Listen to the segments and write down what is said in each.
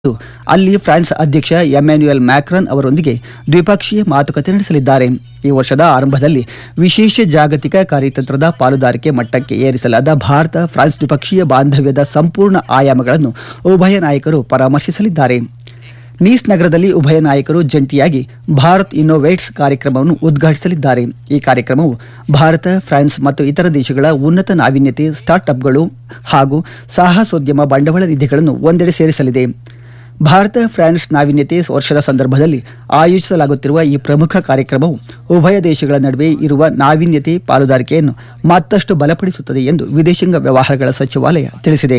ಇಂದು ಅಲ್ಲಿ ಫ್ರಾನ್ಸ್ ಅಧ್ಯಕ್ಷ Emmanuel Macron ಅವರೊಂದಿಗೆ ದ್ವಿಪಕ್ಷೀಯ ಮಾತುಕತೆ ನಡೆಸಲಿದ್ದಾರೆ ಈ ವರ್ಷದ ಆರಂಭದಲ್ಲಿ ವಿಶೇಷ ಜಾಗತಿಕ ಕಾರ್ಯತಂತ್ರದ ಪಾಲುದಾರಿಕೆ ಮಟ್ಟಕ್ಕೆ ಏರಿಸಲಾದ ಭಾರತ ಫ್ರಾನ್ಸ್ ದ್ವಿಪಕ್ಷೀಯ ಬಾಂಧವ್ಯದ ಸಂಪೂರ್ಣ ಆಯಾಮಗಳನ್ನು ಉಭಯ ನಾಯಕರು ಪರಾಮರ್ಶಿಸಲಿದ್ದಾರೆ ನೀಸ್ ನಗರದಲ್ಲಿ ಉಭಯ ನಾಯಕರು ಜಂಟಿಯಾಗಿ ಭಾರತ್ ಇನ್ನೋವೇಟ್ಸ್ ಕಾರ್ಯಕ್ರಮವನ್ನು ಉದ್ಘಾಟಿಸಲಿದ್ದಾರೆ ಈ ಕಾರ್ಯಕ್ರಮವು ಭಾರತ ಫ್ರಾನ್ಸ್ ಮತ್ತು ಇತರ ದೇಶಗಳ ಉನ್ನತ ನಾವೀನ್ಯತೆ ಸ್ಟಾರ್ಟ್ಅಪ್ಗಳು ಹಾಗೂ ಸಾಹಸೋದ್ಯಮ ಬಂಡವಾಳ ನಿಧಿಗಳನ್ನು ಒಂದೆಡೆ ಸೇರಿಸಲಿದೆ ಭಾರತ ಫ್ರಾನ್ಸ್ ನಾವೀನ್ಯತೆ ವರ್ಷದ ಸಂದರ್ಭದಲ್ಲಿ ಆಯೋಜಿಸಲಾಗುತ್ತಿರುವ ಈ ಪ್ರಮುಖ ಕಾರ್ಯಕ್ರಮವು ಉಭಯ ದೇಶಗಳ ನಡುವೆ ಇರುವ ನಾವೀನ್ಯತೆ ಪಾಲುದಾರಿಕೆಯನ್ನು ಮತ್ತಷ್ಟು ಬಲಪಡಿಸುತ್ತದೆ ಎಂದು ವಿದೇಶಾಂಗ ವ್ಯವಹಾರಗಳ ಸಚಿವಾಲಯ ತಿಳಿಸಿದೆ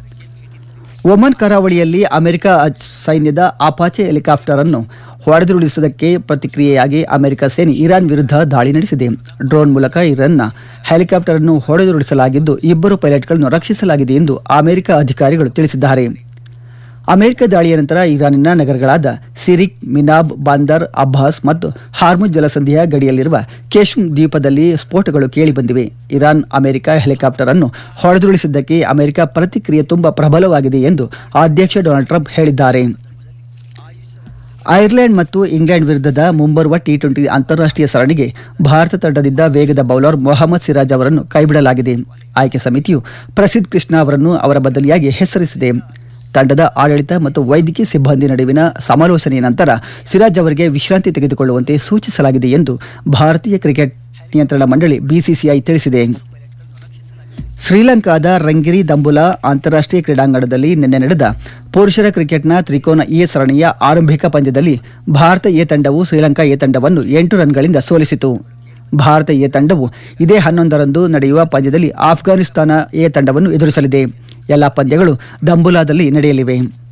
ಒಮನ್ ಕರಾವಳಿಯಲ್ಲಿ ಅಮೆರಿಕ ಅಚ್- ಸೈನ್ಯದ ಅಪಾಚೆ ಹೆಲಿಕಾಪ್ಟರ್ ಅನ್ನು ಹೊಡೆದುರುಳಿಸುವುದಕ್ಕೆ ಪ್ರತಿಕ್ರಿಯೆಯಾಗಿ ಅಮೆರಿಕ ಸೇನೆ ಇರಾನ್ ವಿರುದ್ಧ ದಾಳಿ ನಡೆಸಿದೆ ಡ್ರೋನ್ ಮೂಲಕ ಇರಾನ್ನ ಹೆಲಿಕಾಪ್ಟರ್ ಅನ್ನು ಹೊಡೆದುರುಳಿಸಲಾಗಿದ್ದು ಇಬ್ಬರು ಪೈಲಟ್ಗಳನ್ನು ರಕ್ಷಿಸಲಾಗಿದೆ ಎಂದು ಅಮೆರಿಕ ಅಧಿಕಾರಿಗಳು ತಿಳಿಸಿದ್ದಾರೆ ಅಮೆರಿಕ ದಾಳಿಯ ನಂತರ ಇರಾನಿನ ನಗರಗಳಾದ ಸಿರಿಕ್ ಮಿನಾಬ್ ಬಾಂದರ್ ಅಬ್ಬಾಸ್ ಮತ್ತು ಹಾರ್ಮುಜ್ ಜಲಸಂಧಿಯ ಗಡಿಯಲ್ಲಿರುವ ಕೇಶ್ಮ್ ದ್ವೀಪದಲ್ಲಿ ಸ್ಫೋಟಗಳು ಕೇಳಿಬಂದಿವೆ ಇರಾನ್ ಅಮೆರಿಕ ಹೆಲಿಕಾಪ್ಟರ್ ಅನ್ನು ಹೊಡೆದುರುಳಿಸಿದ್ದಕ್ಕೆ ಅಮೆರಿಕ ಪ್ರತಿಕ್ರಿಯೆ ತುಂಬಾ ಪ್ರಬಲವಾಗಿದೆ ಎಂದು ಅಧ್ಯಕ್ಷ ಡೊನಾಲ್ಡ್ ಟ್ರಂಪ್ ಹೇಳಿದ್ದಾರೆ ಐರ್ಲೆಂಡ್ ಮತ್ತು ಇಂಗ್ಲೆಂಡ್ ವಿರುದ್ಧದ ಮುಂಬರುವ ಟಿ ಟ್ವೆಂಟಿ ಅಂತಾರಾಷ್ಟ್ರೀಯ ಸರಣಿಗೆ ಭಾರತ ತಂಡದಿಂದ ವೇಗದ ಬೌಲರ್ ಮೊಹಮ್ಮದ್ ಸಿರಾಜ್ ಅವರನ್ನು ಕೈಬಿಡಲಾಗಿದೆ ಆಯ್ಕೆ ಸಮಿತಿಯು ಪ್ರಸಿದ್ಧ ಕೃಷ್ಣ ಅವರನ್ನು ಅವರ ಬದಲಿಯಾಗಿ ಹೆಸರಿಸಿದೆ ತಂಡದ ಆಡಳಿತ ಮತ್ತು ವೈದ್ಯಕೀಯ ಸಿಬ್ಬಂದಿ ನಡುವಿನ ಸಮಾಲೋಚನೆಯ ನಂತರ ಸಿರಾಜ್ ಅವರಿಗೆ ವಿಶ್ರಾಂತಿ ತೆಗೆದುಕೊಳ್ಳುವಂತೆ ಸೂಚಿಸಲಾಗಿದೆ ಎಂದು ಭಾರತೀಯ ಕ್ರಿಕೆಟ್ ನಿಯಂತ್ರಣ ಮಂಡಳಿ ಬಿಸಿಸಿಐ ತಿಳಿಸಿದೆ ಶ್ರೀಲಂಕಾದ ರಂಗಿರಿ ದಂಬುಲಾ ಅಂತಾರಾಷ್ಟ್ರೀಯ ಕ್ರೀಡಾಂಗಣದಲ್ಲಿ ನಿನ್ನೆ ನಡೆದ ಪುರುಷರ ಕ್ರಿಕೆಟ್ನ ತ್ರಿಕೋನ ಎ ಸರಣಿಯ ಆರಂಭಿಕ ಪಂದ್ಯದಲ್ಲಿ ಭಾರತ ಎ ತಂಡವು ಶ್ರೀಲಂಕಾ ಎ ತಂಡವನ್ನು ಎಂಟು ರನ್ಗಳಿಂದ ಸೋಲಿಸಿತು ಭಾರತ ಎ ತಂಡವು ಇದೇ ಹನ್ನೊಂದರಂದು ನಡೆಯುವ ಪಂದ್ಯದಲ್ಲಿ ಆಫ್ಘಾನಿಸ್ತಾನ ಎ ತಂಡವನ್ನು ಎದುರಿಸಲಿದೆ ಎಲ್ಲ ಪಂದ್ಯಗಳು ದಂಬುಲಾದಲ್ಲಿ ನಡೆಯಲಿವೆ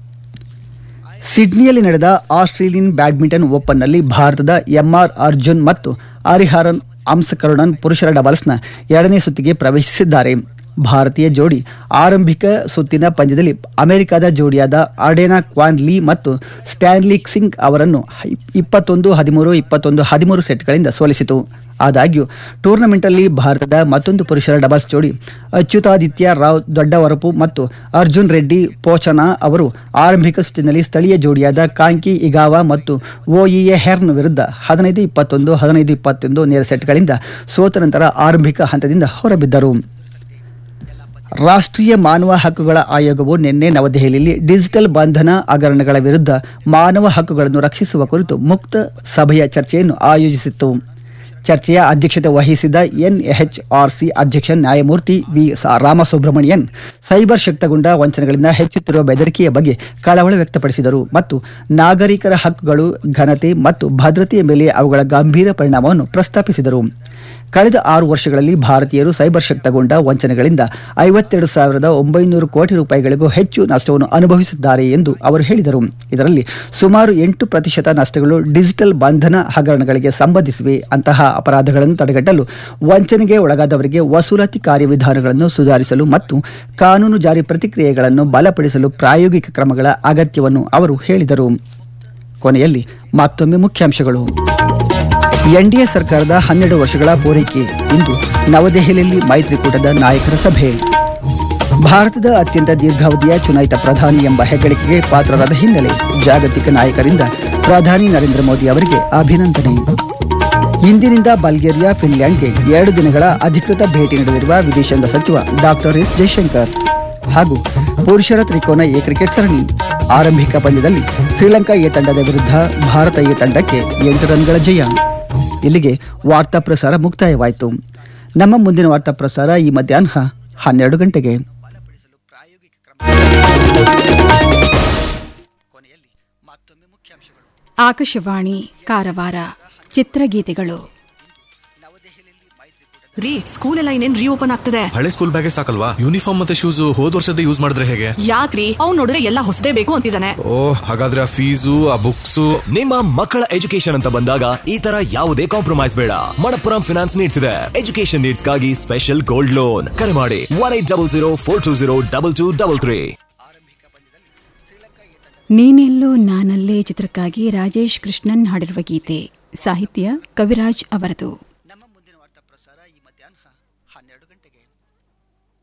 ಸಿಡ್ನಿಯಲ್ಲಿ ನಡೆದ ಆಸ್ಟ್ರೇಲಿಯನ್ ಬ್ಯಾಡ್ಮಿಂಟನ್ ಓಪನ್ನಲ್ಲಿ ಭಾರತದ ಎಂಆರ್ ಅರ್ಜುನ್ ಮತ್ತು ಹರಿಹರನ್ ಅಂಸಕರುಣನ್ ಪುರುಷರ ಡಬಲ್ಸ್ನ ಎರಡನೇ ಸುತ್ತಿಗೆ ಪ್ರವೇಶಿಸಿದ್ದಾರೆ ಭಾರತೀಯ ಜೋಡಿ ಆರಂಭಿಕ ಸುತ್ತಿನ ಪಂದ್ಯದಲ್ಲಿ ಅಮೆರಿಕದ ಜೋಡಿಯಾದ ಅರ್ಡೆನಾ ಕ್ವಾನ್ ಲೀ ಮತ್ತು ಸ್ಟ್ಯಾನ್ಲಿ ಸಿಂಗ್ ಅವರನ್ನು ಇಪ್ಪತ್ತೊಂದು ಹದಿಮೂರು ಇಪ್ಪತ್ತೊಂದು ಹದಿಮೂರು ಸೆಟ್ಗಳಿಂದ ಸೋಲಿಸಿತು ಆದಾಗ್ಯೂ ಟೂರ್ನಮೆಂಟ್ನಲ್ಲಿ ಭಾರತದ ಮತ್ತೊಂದು ಪುರುಷರ ಡಬಲ್ಸ್ ಜೋಡಿ ಅಚ್ಯುತಾದಿತ್ಯ ರಾವ್ ದೊಡ್ಡವರಪು ಮತ್ತು ಅರ್ಜುನ್ ರೆಡ್ಡಿ ಪೋಚನಾ ಅವರು ಆರಂಭಿಕ ಸುತ್ತಿನಲ್ಲಿ ಸ್ಥಳೀಯ ಜೋಡಿಯಾದ ಕಾಂಕಿ ಇಗಾವಾ ಮತ್ತು ಓಇಎ ಹೆರ್ನ್ ವಿರುದ್ಧ ಹದಿನೈದು ಇಪ್ಪತ್ತೊಂದು ಹದಿನೈದು ಇಪ್ಪತ್ತೊಂದು ನೇರ ಸೆಟ್ಗಳಿಂದ ಸೋತ ನಂತರ ಆರಂಭಿಕ ಹಂತದಿಂದ ಹೊರಬಿದ್ದರು ರಾಷ್ಟ್ರೀಯ ಮಾನವ ಹಕ್ಕುಗಳ ಆಯೋಗವು ನಿನ್ನೆ ನವದೆಹಲಿಯಲ್ಲಿ ಡಿಜಿಟಲ್ ಬಂಧನ ಹಗರಣಗಳ ವಿರುದ್ಧ ಮಾನವ ಹಕ್ಕುಗಳನ್ನು ರಕ್ಷಿಸುವ ಕುರಿತು ಮುಕ್ತ ಸಭೆಯ ಚರ್ಚೆಯನ್ನು ಆಯೋಜಿಸಿತ್ತು ಚರ್ಚೆಯ ಅಧ್ಯಕ್ಷತೆ ವಹಿಸಿದ ಎನ್ಎಚ್ಆರ್ಸಿ ಅಧ್ಯಕ್ಷ ನ್ಯಾಯಮೂರ್ತಿ ವಿ ಸ- ರಾಮಸುಬ್ರಹ್ಮಣಿಯನ್ ಸೈಬರ್ ಶಕ್ತಗೊಂಡ ವಂಚನೆಗಳಿಂದ ಹೆಚ್ಚುತ್ತಿರುವ ಬೆದರಿಕೆಯ ಬಗ್ಗೆ ಕಳವಳ ವ್ಯಕ್ತಪಡಿಸಿದರು ಮತ್ತು ನಾಗರಿಕರ ಹಕ್ಕುಗಳು ಘನತೆ ಮತ್ತು ಭದ್ರತೆಯ ಮೇಲೆ ಅವುಗಳ ಗಂಭೀರ ಪರಿಣಾಮವನ್ನು ಪ್ರಸ್ತಾಪಿಸಿದರು ಕಳೆದ ಆರು ವರ್ಷಗಳಲ್ಲಿ ಭಾರತೀಯರು ಸೈಬರ್ ಶಕ್ತಗೊಂಡ ವಂಚನೆಗಳಿಂದ ಐವತ್ತೆರಡು ಸಾವಿರದ ಒಂಬೈನೂರು ಕೋಟಿ ರೂಪಾಯಿಗಳಿಗೂ ಹೆಚ್ಚು ನಷ್ಟವನ್ನು ಅನುಭವಿಸಿದ್ದಾರೆ ಎಂದು ಅವರು ಹೇಳಿದರು ಇದರಲ್ಲಿ ಸುಮಾರು ಎಂಟು ಪ್ರತಿಶತ ನಷ್ಟಗಳು ಡಿಜಿಟಲ್ ಬಂಧನ ಹಗರಣಗಳಿಗೆ ಸಂಬಂಧಿಸಿವೆ ಅಂತಹ ಅಪರಾಧಗಳನ್ನು ತಡೆಗಟ್ಟಲು ವಂಚನೆಗೆ ಒಳಗಾದವರಿಗೆ ವಸೂಲಾತಿ ಕಾರ್ಯವಿಧಾನಗಳನ್ನು ಸುಧಾರಿಸಲು ಮತ್ತು ಕಾನೂನು ಜಾರಿ ಪ್ರತಿಕ್ರಿಯೆಗಳನ್ನು ಬಲಪಡಿಸಲು ಪ್ರಾಯೋಗಿಕ ಕ್ರಮಗಳ ಅಗತ್ಯವನ್ನು ಅವರು ಹೇಳಿದರು ಕೊನೆಯಲ್ಲಿ ಮತ್ತೊಮ್ಮೆ ಮುಖ್ಯಾಂಶಗಳು ಎನ್ಡಿಎ ಸರ್ಕಾರದ ಹನ್ನೆರಡು ವರ್ಷಗಳ ಪೂರೈಕೆ ಇಂದು ನವದೆಹಲಿಯಲ್ಲಿ ಮೈತ್ರಿಕೂಟದ ನಾಯಕರ ಸಭೆ ಭಾರತದ ಅತ್ಯಂತ ದೀರ್ಘಾವಧಿಯ ಚುನಾಯಿತ ಪ್ರಧಾನಿ ಎಂಬ ಹೆಗ್ಗಳಿಕೆಗೆ ಪಾತ್ರರಾದ ಹಿನ್ನೆಲೆ ಜಾಗತಿಕ ನಾಯಕರಿಂದ ಪ್ರಧಾನಿ ನರೇಂದ್ರ ಮೋದಿ ಅವರಿಗೆ ಅಭಿನಂದನೆ ಇಂದಿನಿಂದ ಬಲ್ಗೇರಿಯಾ ಫಿನ್ಲ್ಯಾಂಡ್ಗೆ ಎರಡು ದಿನಗಳ ಅಧಿಕೃತ ಭೇಟಿ ನೀಡಲಿರುವ ವಿದೇಶಾಂಗ ಸಚಿವ ಡಾಕ್ಟರ್ ಎಸ್ ಜಯಶಂಕರ್ ಹಾಗೂ ಪುರುಷರ ತ್ರಿಕೋನ ಎ ಕ್ರಿಕೆಟ್ ಸರಣಿ ಆರಂಭಿಕ ಪಂದ್ಯದಲ್ಲಿ ಶ್ರೀಲಂಕಾ ಎ ತಂಡದ ವಿರುದ್ಧ ಭಾರತ ಎ ತಂಡಕ್ಕೆ ಎಂಟು ರನ್ಗಳ ಜಯ ಇಲ್ಲಿಗೆ ವಾರ್ತಾ ಪ್ರಸಾರ ಮುಕ್ತಾಯವಾಯಿತು ನಮ್ಮ ಮುಂದಿನ ವಾರ್ತಾ ಪ್ರಸಾರ ಈ ಮಧ್ಯಾಹ್ನ ಹನ್ನೆರಡು ಗಂಟೆಗೆ ಕೊನೆಯಲ್ಲಿ ಮತ್ತೊಮ್ಮೆ ಮುಖ್ಯಾಂಶಗಳು ಆಕಾಶವಾಣಿ ಕಾರವಾರ ಚಿತ್ರಗೀತೆಗಳು ರೀ ಸ್ಕೂಲ್ ಎಲ್ಲ ಇನ್ನೇನ್ ರೀಓಪನ್ ಆಗ್ತದೆ ಹಳೆ ಸ್ಕೂಲ್ ಬ್ಯಾಗೇ ಸಾಕಲ್ವಾ ಯೂನಿಫಾರ್ಮ್ ಮತ್ತೆ ಶೂಸ್ ಹೋದ್ ವರ್ಷದ ಯೂಸ್ ಮಾಡಿದ್ರೆ ಹೇಗೆ ಯಾಕ್ರಿ ಅವ್ನ್ ನೋಡಿದ್ರೆ ಎಲ್ಲ ಹೊಸದೇ ಬೇಕು ಅಂತಿದ್ದಾನೆ ಓ ಹಾಗಾದ್ರೆ ಆ ಫೀಸು ಆ ಬುಕ್ಸು ನಿಮ್ಮ ಮಕ್ಕಳ ಎಜುಕೇಶನ್ ಅಂತ ಬಂದಾಗ ಈ ತರ ಯಾವುದೇ ಕಾಂಪ್ರಮೈಸ್ ಬೇಡ ಮಣಪ್ಪುರಂ ಫಿನಾನ್ಸ್ ನೀಡ್ತಿದೆ ಎಜುಕೇಶನ್ ನೀಡ್ಸ್ ಗಾಗಿ ಸ್ಪೆಷಲ್ ಗೋಲ್ಡ್ ಲೋನ್ ಕರೆ ಮಾಡಿ one eight double zero four two zero double two double three ನೀನೆಲ್ಲೋ ನಾನಲ್ಲೇ ಚಿತ್ರಕ್ಕಾಗಿ ರಾಜೇಶ್ ಕೃಷ್ಣನ್ ಹಾಡಿರುವ ಗೀತೆ ಸಾಹಿತ್ಯ ಕವಿರಾಜ್ ಅವರದು